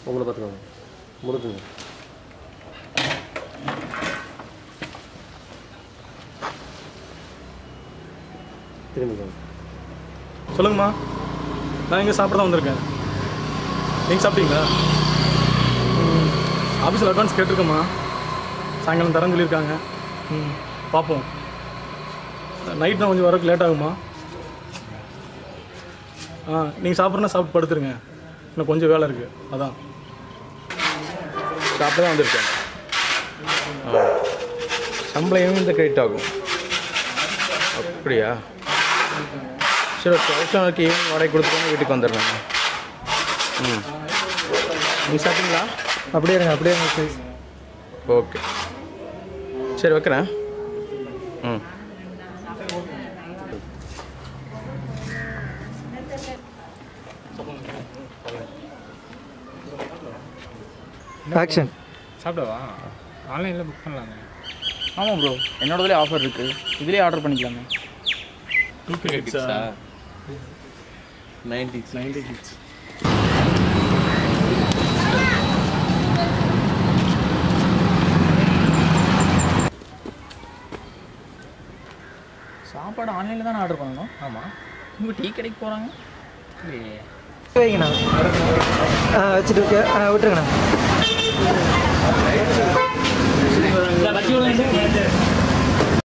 உங்களை பார்த்துக்கோங்க முடுக்குங்க திரும்பிக்கோங்க சொல்லுங்கம்மா நான் இங்கே சாப்பிட தான் வந்திருக்கேன் நீங்கள் சாப்பிட்டீங்களா ஆஃபீஸில் அட்வான்ஸ் கேட்டிருக்கேம்மா சாயங்காலம் தரேன்னு சொல்லியிருக்காங்க ம் பார்ப்போம் நைட் நான் கொஞ்சம் வரக்கு லேட் ஆகுமா ஆ நீங்கள் சாப்பிட்றனா சாப்பிட்டு படுத்துருங்க இன்னும் கொஞ்சம் வேலை இருக்குது அதான் சாப்பிட தான் வந்திருக்கேன் ஆ சம்பளம் இந்த கிரெடிட் ஆகும் அப்படியா சரி ஓகே ஹவுஸ் ஈவினிங் வாடகை கொடுத்துட்டு வீட்டுக்கு வந்துடுறேன் ம் நீங்கள் சாப்பிட்டீங்களா அப்படியே இருங்க அப்படியே இருங்க சரி ஓகே சரி வைக்கிறேன் ம் ஆக்ஷன் சாப்பிடவா ஆன்லைனில் புக் பண்ணலாமே ஆமாம் ப்ரோ என்னோடதுலேயே ஆஃபர் இருக்குது இதுலேயே ஆர்டர் பண்ணிக்கலாமே டூ கிட்ஸா நைன்டி நைன்டி கிட்ஸ் சாப்பாடு ஆன்லைனில் தானே ஆர்டர் பண்ணணும் ஆமாம் இவங்க டீ கடைக்கு போகிறாங்க இல்லையே வைங்கண்ணா ஆ வச்சுட்டு ஓகே ஆ விட்டுருங்கண்ணா